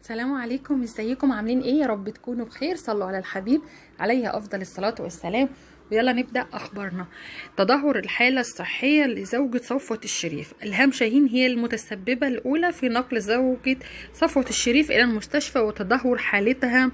السلام عليكم ازيكم عاملين ايه يا رب تكونوا بخير صلوا على الحبيب عليه افضل الصلاه والسلام ويلا نبدا اخبارنا تدهور الحاله الصحيه لزوجة صفوة الشريف الهام شاهين هي المتسببه الاولى في نقل زوجة صفوة الشريف الى المستشفى وتدهور حالتها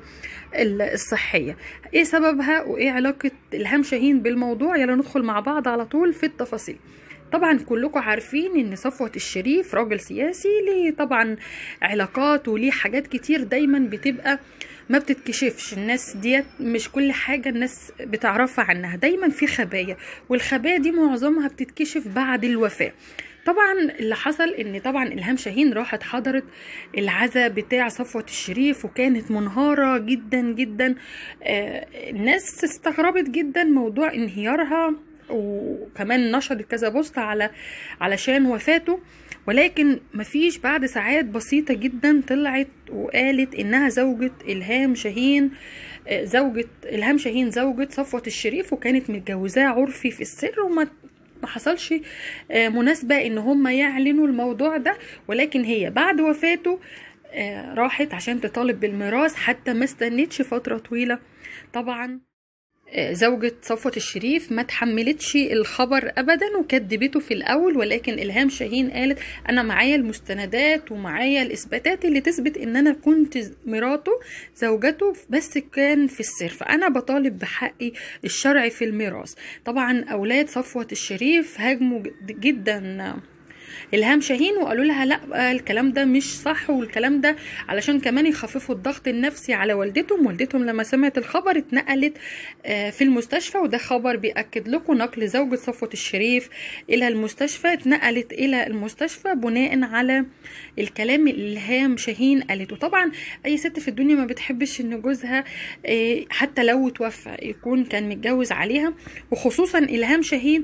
الصحيه ايه سببها وايه علاقه الهام شاهين بالموضوع يلا ندخل مع بعض على طول في التفاصيل طبعا كلكم عارفين ان صفوة الشريف راجل سياسي ليه طبعا علاقات وليه حاجات كتير دايما بتبقى ما بتتكشفش الناس ديت مش كل حاجة الناس بتعرفها عنها دايما في خبايا والخبايا دي معظمها بتتكشف بعد الوفاة طبعا اللي حصل ان طبعا الهام شاهين راحت حضرت العزاء بتاع صفوة الشريف وكانت منهارة جدا جدا آه الناس استغربت جدا موضوع انهيارها وكمان نشرت كذا بوست على علشان وفاته ولكن مفيش بعد ساعات بسيطة جدا طلعت وقالت انها زوجة الهام شاهين زوجة الهام شاهين زوجة صفوة الشريف وكانت متجوزاه عرفي في السر وما ما حصلش مناسبة ان هم يعلنوا الموضوع ده ولكن هي بعد وفاته راحت عشان تطالب بالميراث حتى ما استنتش فترة طويلة طبعا زوجة صفوة الشريف ما تحملتش الخبر ابدا وكدبته في الاول ولكن الهام شاهين قالت انا معايا المستندات ومعايا الاثباتات اللي تثبت ان انا كنت مراته زوجته بس كان في السر فانا بطالب بحقي الشرعي في الميراث طبعا اولاد صفوة الشريف هاجموا جدا الهام شاهين وقالوا لها لا الكلام ده مش صح والكلام ده علشان كمان يخففوا الضغط النفسي على والدتهم والدتهم لما سمعت الخبر اتنقلت في المستشفى وده خبر بيأكد لكم نقل زوجة صفوة الشريف الى المستشفى اتنقلت الى المستشفى بناء على الكلام اللي الهام شاهين قالته طبعا اي ست في الدنيا ما بتحبش ان جوزها حتى لو توفى يكون كان متجوز عليها وخصوصا الهام شاهين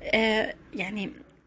يعني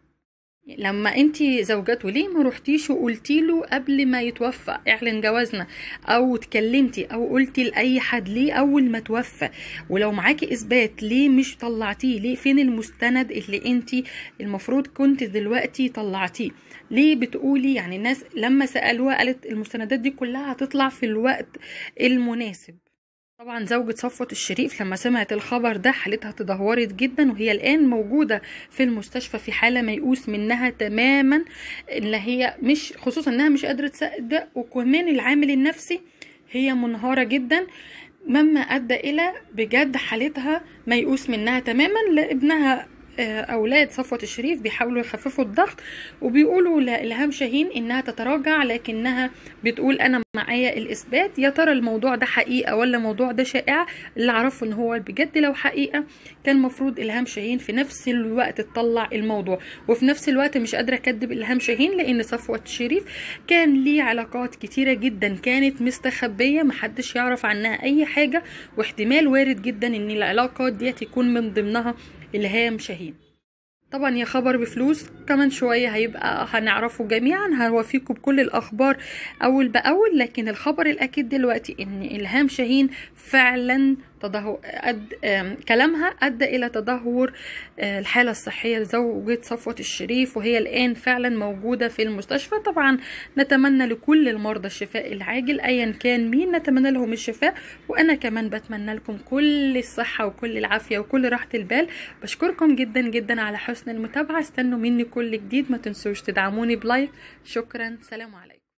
لما انت زوجته ليه ما رحتيش وقلتي له قبل ما يتوفى اعلن جوازنا او اتكلمتي او قلتي لاي حد ليه اول ما توفى ولو معاكي اثبات ليه مش طلعتيه ليه فين المستند اللي انت المفروض كنت دلوقتي طلعتيه ليه بتقولي يعني الناس لما سالوها قالت المستندات دي كلها هتطلع في الوقت المناسب طبعا زوجة صفوة الشريف لما سمعت الخبر ده حالتها تدهورت جدا وهي الآن موجودة في المستشفى في حالة ميؤوس منها تماما ان هي مش خصوصا انها مش قادرة تصدق وكمان العامل النفسي هي منهارة جدا مما ادى الى بجد حالتها ميؤوس منها تماما لابنها اولاد صفوة الشريف بيحاولوا يخففوا الضغط وبيقولوا لالهام شاهين انها تتراجع لكنها بتقول انا معايا الاثبات يا ترى الموضوع ده حقيقه ولا الموضوع ده شائع اللي اعرفه ان هو بجد لو حقيقه كان المفروض الهام شاهين في نفس الوقت تطلع الموضوع وفي نفس الوقت مش قادره اكدب الهام شاهين لان صفوة الشريف كان ليه علاقات كتيره جدا كانت مستخبيه محدش يعرف عنها اي حاجه واحتمال وارد جدا ان العلاقات ديت يكون من ضمنها الهام شاهين طبعا يا خبر بفلوس كمان شوية هيبقى هنعرفه جميعا هنوفيكم بكل الأخبار أول بأول لكن الخبر الأكيد دلوقتي إن إلهام شاهين فعلا تدهور أد... كلامها أدى إلى تدهور الحالة الصحية لزوجة صفوة الشريف وهي الآن فعلا موجودة في المستشفى طبعا نتمنى لكل المرضى الشفاء العاجل أيا كان مين نتمنى لهم الشفاء وأنا كمان بتمنى لكم كل الصحة وكل العافية وكل راحة البال بشكركم جدا جدا على حسن المتابعة استنوا مني كل جديد ما تنسوش تدعموني بلايك شكرا سلام عليكم